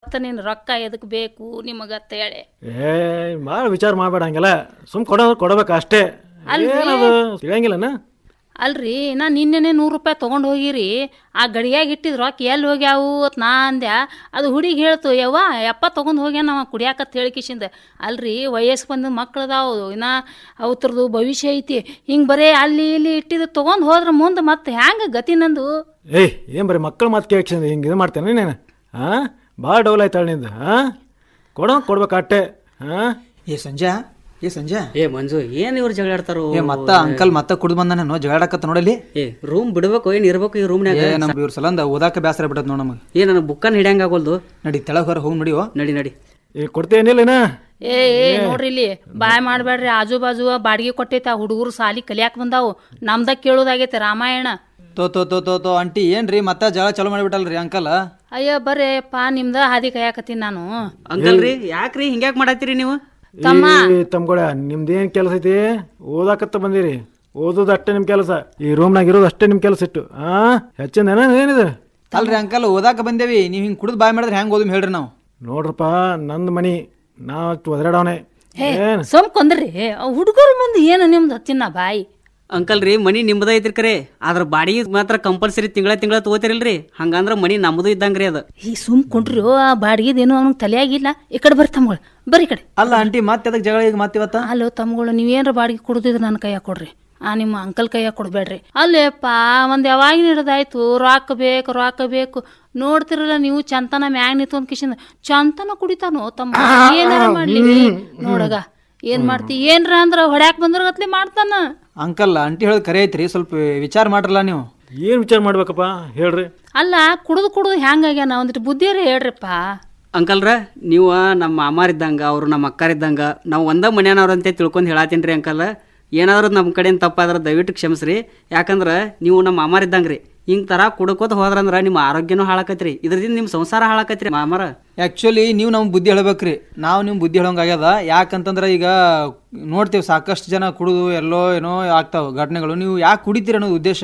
ಮತ್ತ ನೀನ್ ರೊಕ್ಕ ಎದಕ್ ಬೇಕು ನಿಮಗತ್ತ ಹೇಳಿ ಏ ಭಾಳ ವಿಚಾರ ಮಾಡಬೇಡ ಹಂಗೆಲ್ಲ ಸುಮ್ ಕೊಡೋ ಕೊಡಬೇಕು ಅಷ್ಟೇ ಏನದು ತಿಳಿಯಂಗಿಲ್ಲನ ಅಲ್ರಿ ನಾ ನಿನ್ನೆನೆ ನೂರು ರೂಪಾಯಿ ತೊಗೊಂಡು ಹೋಗಿರಿ ಆ ಗಡಿಯಾಗ ಇಟ್ಟಿದ್ ರೊಕ್ಕ ಎಲ್ಲಿ ಹೋಗ್ಯಾವು ಅಂತ ನಾ ಅಂದ್ಯ ಅದು ಹುಡುಗಿ ಹೇಳ್ತು ಯವ್ವ ಯಪ್ಪ ತೊಗೊಂಡು ಹೋಗ್ಯಾನ ನಾವು ಕುಡಿಯಾಕತ್ ಹೇಳಿಕಿಶಿಂದ ಅಲ್ರಿ ವಯಸ್ಸು ಬಂದ ಮಕ್ಳು ಅದಾವು ಇನ್ನ ಅವತ್ರದು ಭವಿಷ್ಯ ಐತಿ ಹಿಂಗೆ ಬರೇ ಅಲ್ಲಿ ಇಲ್ಲಿ ಇಟ್ಟಿದ್ದು ತೊಗೊಂಡು ಹೋದ್ರೆ ಮುಂದೆ ಮತ್ತೆ ಹ್ಯಾಂಗ ಗತಿ ನಂದು ಏಯ್ ಏನು ಬರೀ ಮಕ್ಕಳು ಮಾತು ಕೇಳ್ಕೊಂಡು ಹಿಂಗೆ ಇದು ಮಾಡ್ತೇನೆ ನೀನು ಹಾಂ ಭಾಳ ಡೌಲ್ ಆಯ್ತಾಳೆ ನಿಂದು ಹಾಂ ಕೊಡೋ ಕೊಡ್ಬೇಕು ಅಟ್ಟೆ ಹಾಂ ಏ ಸಂಜೆ ಏ ಸಂಜೆ ಏ ಮಂಜು ಏನ್ ಇವ್ರು ಜಗಳಾಡ್ತಾರೋ ಏ ಮತ್ತ ಅಂಕಲ್ ಮತ್ತ ಕುಡ್ದು ಬಂದಾನೇನೋ ಜಗಳಾಡಕತ್ತ ನೋಡಲಿ ಏ ರೂಮ್ ಬಿಡ್ಬೇಕು ಏನ್ ಇರ್ಬೇಕು ಈ ರೂಮ್ನ್ಯಾಗ ಏ ನಮ್ ಇವ್ರ ಸಲಂದ ಓದಾಕ ಬೇಸರ ಬಿಟ್ಟದ್ ನೋಡ್ ನಮಗೆ ಏ ನನಗೆ ಬುಕ್ಕನ್ ಹಿಡ್ಯಾಂಗ ಆಗೋಲ್ದು ನಡಿ ತೆಳಗ್ ಹೊರ ಹೋಗಿ ನಡಿಯೋ ನಡಿ ನಡಿ ಈಗ ಕೊಡ್ತೇನಿಲ್ಲ ಏ ಏ ನೋಡ್ರಿ ಇಲ್ಲಿ ಬಾಯ್ ಮಾಡ್ಬೇಡ್ರಿ ಆಜು ಬಾಜು ಬಾಡಿಗೆ ಕೊಟ್ಟೈತೆ ಆ ಹುಡುಗರು ಸಾಲಿ ಕಲಿಯಾಕ ಬಂದಾವು ನಮ್ದ ಕೇಳೋದಾಗೈತೆ ರಾಮಾಯಣ ತೋ ತೋ ತೋ ತೋ ತೋ ಅಂಟಿ ಏನ್ರಿ ಮತ್ತ ಜಗಳ ಚಲೋ ಮಾಡಿಬಿಟ್ಟಲ್ರಿ ಅಂಕಲ್ ಅಯ್ಯ ಬರ್ರಿಪ್ಪ ನಿಮ್ದ ಹಾದಿ ಕೈಯಾಕತ್ತೀನಿ ನಾನು ಅಂಕಲ್ ರೀ ಯಾಕ್ರಿ ಹಿಂಗ್ಯಾಕ್ ಮಾಡತ್ತೀರಿ ನೀವು ತಮ್ಮ ತಮ್ಗಳ ನಿಮ್ದೇನು ಕೆಲಸ ಐತಿ ಓದಾಕತ್ತ ಬಂದಿರಿ ಓದೋದು ಅಷ್ಟೇ ನಿಮ್ಮ ಕೆಲಸ ಈ ರೂಮ್ನಾಗ ಇರೋದು ಅಷ್ಟೇ ನಿಮ್ಮ ಕೆಲಸ ಇಟ್ಟು ಹಾಂ ಹೆಚ್ಚಿಂದೇನ ಏನಿದೆ ಅಲ್ರಿ ಅಂಕಲ್ ಓದಾಕ ಬಂದೇವಿ ನೀವ್ ಹಿಂಗ್ ಕುಡಿದ್ ಬಾಯ್ ಮಾಡಿದ್ರೆ ಹೆಂಗ್ ಓದಮ್ ಹೇಳ್ರಿ ನಾವು ನೋಡ್ರಪ್ಪ ನಂದು ಮನಿ ನಾವು ಒದರಾಡವನೆ ಏನು ಸುಮ್ ಕೊಂದ್ರಿ ಹುಡುಗರ ಮುಂದೆ ಏನು ನಿಮ್ದು ಹಚ್ಚಿನ ಬಾಯಿ ಅಂಕಲ್ ರೀ ಮನಿ ನಿಮ್ದ ಐತ್ರಿ ಕರೆ ಆದ್ರ ಬಾಡಿಗೆ ಮಾತ್ರ ಕಂಪಲ್ಸರಿ ತಿಂಗಳ ತಿಂಗಳ ತಗೋತಿರಲ್ರಿ ಹಂಗಂದ್ರ ಮನಿ ನಮ್ದು ಇದ್ದಂಗ್ರಿ ಅದ ಈ ಸುಮ್ ಕೊಂಡ್ರಿ ಆ ಬಾಡಿಗೆದೇನು ಅವ್ನಿಗೆ ತಲೆಯಾಗಿಲ್ಲ ಈ ಕಡೆ ಬರ್ರಿ ತಮ್ಗಳು ಬರ್ರಿ ಈ ಕಡೆ ಅಲ್ಲ ಆಂಟಿ ಮತ್ತೆ ಅದಕ್ಕೆ ಜಗಳ ಈಗ ಮತ್ತೆ ಇವತ್ತ ಅಲ್ಲೋ ತಮ್ಗಳು ನೀವೇನ್ರ ಬಾಡಿಗೆ ಕೊಡುದಿದ್ರೆ ನನ್ನ ಕೈಯಾಗ ಕೊಡ್ರಿ ಆ ನಿಮ್ಮ ಅಂಕಲ್ ಕೈಯಾಗ ಕೊಡ್ಬೇಡ್ರಿ ಅಲ್ಲೇಪ್ಪ ಒಂದ್ ಯಾವಾಗಿನ ಹಿಡ್ದಾಯ್ತು ರೊಕ್ಕ ಬೇಕು ರೊಕ್ಕ ಬೇಕು ನೋಡ್ತಿರಲ್ಲ ನೀವು ಚಂತನ ಮ್ಯಾಗ್ ನಿಂತ್ಕೊಂಡ್ ಕಿಶಿಂದ ಚಂತನ ಕುಡಿತಾನೋ ತಮ್ಮ ಏನಾರ ಮಾಡ್ಲಿ ನೋಡಗ ಏನ್ ಮಾಡ್ತಿ ಏನ್ರ ಅಂದ್ರ ಹೊಡ್ಯಾಕ್ ಬಂದ್ರ ಗತ್ಲಿ ಮಾಡ್ತಾನ ಅಂಕಲ್ ಆಂಟಿ ಹೇಳೋದು ಕರೆ ಐತ್ರಿ ಸ್ವಲ್ಪ ವಿಚಾರ ಮಾಡ್ರಲ್ಲ ನೀವು ಏನು ವಿಚಾರ ಮಾಡ್ಬೇಕಪ್ಪ ಹೇಳ್ರಿ ಅಲ್ಲ ಕುಡ್ದು ಕುಡ್ದು ಹ್ಯಾಂಗಾಗ್ಯಾನ ಒಂದಿಟ್ಟು ಬುದ್ಧಿಯರೇ ಹೇಳ್ರಿಪ್ಪ ಅಂಕಲ್ರ ನೀವು ನಮ್ಮ ಮಾಮಾರಿದ್ದಂಗ ಅವ್ರು ನಮ್ಮ ಅಕ್ಕಾರಿದ್ದಂಗ ನಾವು ಒಂದ ಮನ್ಯಾನವ್ರ ಅಂತ ತಿಳ್ಕೊಂಡು ಹೇಳತ್ತೀನ್ರಿ ಅಂಕಲ್ ಏನಾದ್ರು ನಮ್ಮ ಕಡೆಯಿಂದ ತಪ್ಪಾದ್ರೆ ದಯವಿಟ್ಟು ಕ್ಷಮಿಸ್ರಿ ಯಾಕಂದ್ರೆ ನೀವು ನಮ್ಮ ಮಾಮಾರಿದ್ದಂಗ್ರಿ ಹಿಂಗ್ ತರ ಕುಡ್ಕೋತ ಹೋದ್ರಂದ್ರ ನಿಮ್ಮ ಆರೋಗ್ಯನೂ ಹಾಳಾಕತ್ರಿ ಇದ್ರದಿಂದ ನಿಮ್ಮ ಸಂಸಾರ ಹಾಳಾಕತ್ರಿ ಮಾಮಾರ ಆ್ಯಕ್ಚುಲಿ ನೀವು ನಮ್ಗೆ ಬುದ್ಧಿ ಹೇಳ್ಬೇಕ್ರಿ ನಾವು ನಿಮ್ಗೆ ಬುದ್ಧಿ ಹೇಳೋಂಗ್ ಆಗ್ಯದ ಯಾಕಂತಂದ್ರೆ ಈಗ ನೋಡ್ತೀವಿ ಸಾಕಷ್ಟು ಜನ ಕುಡಿದು ಎಲ್ಲೋ ಏನೋ ಆಗ್ತಾವ ಘಟನೆಗಳು ನೀವು ಯಾಕೆ ಕುಡಿತೀರಿ ಅನ್ನೋದು ಉದ್ದೇಶ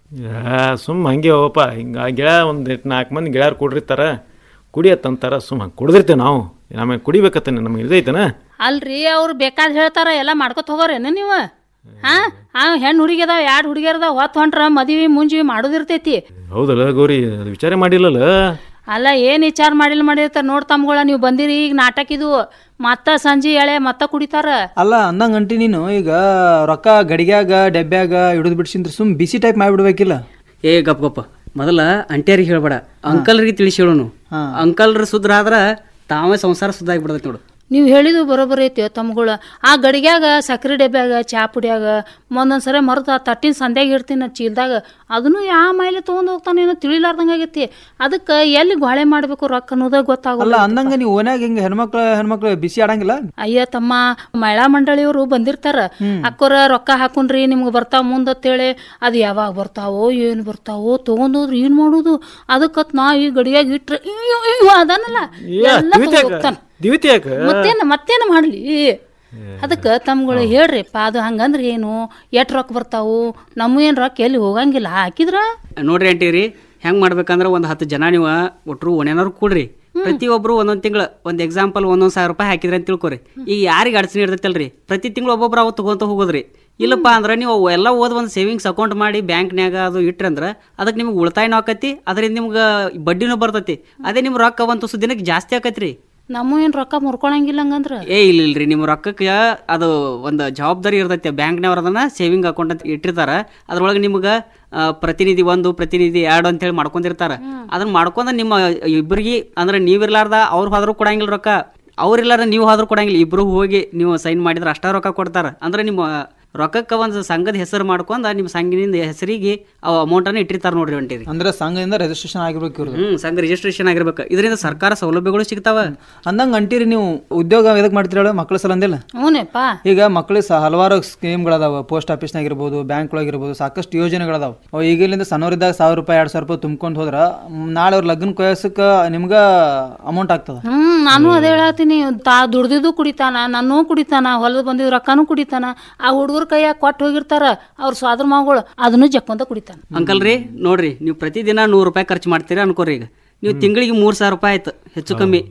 ಸುಮ್ಮ ಹಂಗೆ ಹೋಗಪ್ಪ ಹಿಂಗೆ ಗೆಳೆಯ ಒಂದು ನಾಲ್ಕು ಮಂದಿ ಗೆಳೆಯರು ಕುಡಿರ್ತಾರ ಕುಡಿಯತ್ತಂತಾರ ಸುಮ್ಮ ಹಂಗೆ ಕುಡಿದಿರ್ತೇವೆ ನಾವು ನಮಗೆ ಕುಡಿಬೇಕತ್ತ ನಮಗೆ ಇದೈತನ ಅಲ್ರಿ ಅವ್ರು ಬೇಕಾದ್ ಹೇಳ್ತಾರ ಎಲ್ಲ ಮಾಡ್ಕೊತ ಹೋಗೋರೇನ ನೀವು ಹಾ ಆ ಹೆಣ್ಣು ಹುಡುಗಿ ಅದಾವ ಎರಡು ಹುಡುಗಿಯರ್ ಅದಾವ ಹೊತ್ತು ಹೊಂಟ್ರ ಮದ್ವಿ ಮುಂಜಿ ಮಾಡೋದಿರ್ತೈತಿ ಹೌದಲ್ಲ ಗೌರಿ ಅದು ವಿಚಾರ ಮಾಡಿಲ್ಲಲ್ಲ ಅಲ್ಲ ಏನ್ ವಿಚಾರ ಮಾಡಿಲ್ಲ ಮಾಡಿರ್ತಾರ ನೋಡ್ ತಮ್ಗಳ ನೀವು ಬಂದಿರಿ ಈಗ ನಾಟಕ ಇದು ಮತ್ತ ಸಂಜೆ ಎಳೆ ಮತ್ತ ಕುಡಿತಾರ ಅಲ್ಲ ಅಂದಂಗೆ ಅಂಟಿ ನೀನು ಈಗ ರೊಕ್ಕ ಗಡಿಗ್ಯಾಗ ಡಬ್ಬ್ಯಾಗ ಹಿಡಿದು ಬಿಡ್ಸಿಂದ್ರೆ ಸುಮ್ ಬಿಸಿ ಟೈಪ್ ಮಾಡಿಬಿಡ್ಬೇಕಿಲ್ಲ ಏ ಗಪ್ ಗಪ್ಪ ಮೊದಲ ಅಂಟ್ಯಾರಿಗೆ ಹೇಳ್ಬೇಡ ಅಂಕಲ್ರಿಗೆ ತಿಳಿಸಿ ಹೇಳೋನು ಅಂಕಲ್ರ ಸುದ್ರ ಆದ್ರ ತಾವೇ ಸಂಸಾರ ಸುದ್ದ ಆಗ್ಬಿಡ್ತೈತಿ ನೋಡು ನೀವು ಹೇಳಿದು ಬರೋಬ್ಬರಿ ಐತಿ ತಮ್ಗಳ ಆ ಗಡಿಗ್ಯಾಗ ಸಕ್ರೆ ಡಬ್ಯಾಗ ಚಾ ಪುಡಿಯಾಗ ಒಂದೊಂದ್ ಸರಿ ಮರದ ತಟ್ಟಿನ ಸಂಧ್ಯಾಗ ಇಡ್ತೀನಿ ಚೀಲ್ದಾಗ ಅದನ್ನು ಯಾವ ಮೈಲೆ ತೊಗೊಂಡ್ ಹೋಗ್ತಾನೇನೋ ತಿಳಿಲಾರ್ದಂಗ ಆಗೈತಿ ಅದಕ್ಕೆ ಎಲ್ಲಿ ಗೋಳೆ ಮಾಡ್ಬೇಕು ರೊಕ್ಕ ಅನ್ನೋದ ಗೊತ್ತಾಗಲ್ಲ ಅಲ್ಲ ಅಂದಂಗ ನೀವು ಓನ್ಯಾಗ ಹಿಂಗೆ ಹೆಣ್ಮಕ್ಳು ಹೆಣ್ಮಕ್ಳು ಬಿಸಿ ಆಡಂಗಿಲ್ಲ ಅಯ್ಯ ತಮ್ಮ ಮಹಿಳಾ ಮಂಡಳಿಯವರು ಬಂದಿರ್ತಾರ ಅಕ್ಕೋರ ರೊಕ್ಕ ಹಾಕೊಂಡ್ರಿ ನಿಮ್ಗೆ ಬರ್ತಾವ ಮುಂದತ್ತೇಳಿ ಅದು ಯಾವಾಗ ಬರ್ತಾವೋ ಏನು ಬರ್ತಾವೋ ತಗೊಂಡೋದ್ರು ಏನ್ ಮಾಡೋದು ಅದಕ್ಕತ್ ನಾ ಈ ಗಡಿಯಾಗ ಇಟ್ರೆ ಇಯ್ಯೋ, ಇಯ್ಯೋ ಅದನ್ನಲ್ಲ ಎಲ್ಲ ತಗೊಂಡ್ ಹೋಗ್ತಾನ ದಿವಿತಿ ಯಾಕೆ ಮತ್ತೇನ ಮತ್ತೇನ ಮಾಡ್ಲಿ ಅದಕ್ಕೆ ತಮ್ಗಳು ಹೇಳ್ರಿಪ್ಪ ಅದು ಹಂಗಂದ್ರೆ ಏನು ಎಟ್ ರೊಕ್ಕ ಬರ್ತಾವು ನಮ್ಮ ಏನ್ ರೊಕ್ಕ ಎಲ್ಲಿ ಹೋಗಂಗಿಲ್ಲ ಹಾಕಿದ್ರ ನೋಡ್ರಿ ಅಂಟೀರಿ ಹೆಂಗ್ ಮಾಡ್ಬೇಕಂದ್ರ ಒಂದ್ ಹತ್ತು ಜನ ನೀವು ಒಟ್ರು ಒಣೇನವ್ರು ಕೂಡ್ರಿ ಪ್ರತಿಯೊಬ್ರು ಒಂದೊಂದ್ ತಿಂಗಳ ಒಂದ್ ಎಕ್ಸಾಂಪಲ್ ಒಂದೊಂದ್ ಸಾವಿರ ರೂಪಾಯಿ ಹಾಕಿದ್ರಿ ಅಂತ ತಿಳ್ಕೊರಿ ಈಗ ಯಾರಿಗೆ ಅಡಚಣೆ ಇರ್ತೈತಲ್ರಿ ಪ್ರತಿ ತಿಂಗಳು ಒಬ್ಬೊಬ್ರು ಅವ್ ತಗೊಂತ ಹೋಗೋದ್ರಿ ಇಲ್ಲಪ್ಪ ಅಂದ್ರೆ ನೀವು ಅವು ಎಲ್ಲ ಓದ್ ಒಂದು ಸೇವಿಂಗ್ಸ್ ಅಕೌಂಟ್ ಮಾಡಿ ಬ್ಯಾಂಕ್ನ್ಯಾಗ ಅದು ಇಟ್ರಿ ಅಂದ್ರೆ ಅದಕ್ಕೆ ನಿಮ್ಗೆ ಉಳಿತಾಯನೂ ಆಕತಿ ಅದರಿಂದ ನಿಮ್ಗೆ ಬಡ್ಡಿನೂ ಬರ್ತೈತಿ ಅದೇ ನಿಮ್ ರೊಕ್ಕ ಒಂದು ತುಸು ದಿನಕ್ಕೆ ಜಾಸ್ತಿ ಆಕತ್ರಿ ನಮ್ಮ ಏನ್ ರೊಕ್ಕ ಮುರ್ಕೊಳಂಗಿಲ್ಲ ಹಂಗಂದ್ರ ಏ ಇಲ್ಲ ಇಲ್ರಿ ನಿಮ್ಮ ರೊಕ್ಕಕ್ಕೆ ಅದು ಒಂದು ಜವಾಬ್ದಾರಿ ಇರ್ತೈತಿ ಬ್ಯಾಂಕ್ನವ್ರು ಅದನ್ನ ಸೇವಿಂಗ್ ಅಕೌಂಟ್ ಅಂತ ಇಟ್ಟಿರ್ತಾರ ಅದ್ರೊಳಗೆ ನಿಮ್ಗೆ ಆ, ಪ್ರತಿನಿಧಿ ಒಂದು ಪ್ರತಿನಿಧಿ ಎರಡು ಅಂತ ಹೇಳಿ ಮಾಡ್ಕೊಂಡಿರ್ತಾರ ಅದನ್ನ ಮಾಡ್ಕೊಂಡ ನಿಮ್ಮ ಇಬ್ಬರಿಗೆ ಅಂದ್ರೆ ನೀವಿರ್ಲಾರ್ದ ಅವ್ರು ಹೋದ್ರು ಕೊಡಂಗಿಲ್ಲ ರೊಕ್ಕ ಅವ್ರಿಲ್ಲಾರ ನೀವು ಹೋದ್ರು ಕೊಡಂಗಿಲ್ಲ ಇಬ್ರು ಹೋಗಿ ನೀವು ಸೈನ್ ಮಾಡಿದ್ರೆ ಅಷ್ಟ ರೊಕ್ಕ ಕೊಡ್ತಾರ ಅಂದ್ರೆ ನಿಮ್ಮ ರೊಕ್ಕಕ್ಕೆ ಒಂದು ಸಂಘದ ಹೆಸರು ಮಾಡ್ಕೊಂಡ ನಿಮ್ಮ ಸಂಘದಿಂದ ಹೆಸರಿಗೆ ಅವು ಅಮೌಂಟನ್ನು ಇಟ್ಟಿರ್ತಾರ ನೋಡ್ರಿ ಹೊಂಟಿರಿ ಅಂದ್ರೆ ಸಂಘದಿಂದ ರಿಜಿಸ್ಟ್ರೇಷನ್ ಆಗಿರ್ಬೇಕು ಇವ್ರದ್ದು ಹ್ಮ್ ಸಂಘ ರಿಜಿಸ್ಟ್ರೇಷನ್ ಆಗಿರ್ಬೇಕು ಇದರಿಂದ ಸರ್ಕಾರ ಸೌಲಭ್ಯಗಳು ಸಿಗ್ತಾವ ಅಂದಂಗೆ ಅಂಟಿರಿ ನೀವು ಉದ್ಯೋಗ ಎದಕ್ಕೆ ಮಾಡ್ತೀರಿ ಹೇಳು ಮಕ್ಳ ಸಲಂದಿಲ್ಲ ಹ್ಞೂನಪ್ಪ ಈಗ ಮಕ್ಳಿಗೆ ಸಹ ಹಲವಾರು ಸ್ಕೀಮ್ಗಳದಾವ ಪೋಸ್ಟ್ ಆಫೀಸ್ನಾಗ ಇರ್ಬೋದು ಬ್ಯಾಂಕ್ ಒಳಗಿರ್ಬೋದು ಸಾಕಷ್ಟು ಯೋಜನೆಗಳದಾವ ಅವು ಈಗಿಲಿಂದ ಸಣ್ಣವರಿದ್ದಾಗ ಸಾವಿರ ರೂಪಾಯಿ ಎರಡು ಸಾವಿರ ರೂಪಾಯಿ ತುಂಬ್ಕೊಂಡು ಹೋದ್ರ ಮ್, ನಾಳೆ ಅವ್ರ ಲಗ್ನ ಕೊಯ್ಸಕ್ಕೆ ನಿಮ್ಗೆ ಅಮೌಂಟ್ ಆಗ್ತದ ಹ್ಮ್ ನಾನು ಅದೇ ಹೇಳತ್ತೀನಿ ತಾ ದುಡ್ದಿದ್ದು ಕುಡಿತಾನ ನನ್ನೂ ಕುಡಿತಾನ ಹೊಲದ ಬಂದಿದ್ ರೊಕ್ಕನೂ ಕುಡಿತಾನ ಆ ಹುಡುಗರ ಕೈಯಾಗ ಕೊಟ್ಟು ಹೋಗಿರ್ತಾರ ಅವ್ರ ಸ್ವಾದ್ರ ಮಗಳು ಅದನ್ನು ಜಕ್ಕೊಂತ ಕುಡಿತಾನ ಅಂಕಲ್ ರೀ ನೋಡ್ರಿ ನೀವು ಪ್ರತಿದಿನ ನೂರು ರೂಪಾಯಿ ಖರ್ಚು ಮಾಡ್ತೀರಾ ಅನ್ಕೋರಿ ಈಗ ನೀವು ತಿಂಗಳಿಗೆ ಮೂರು ಸಾವಿರ ರೂಪಾಯಿ ಆಯ್ತು ಹೆಚ್ಚು ಕಮ್ಮಿ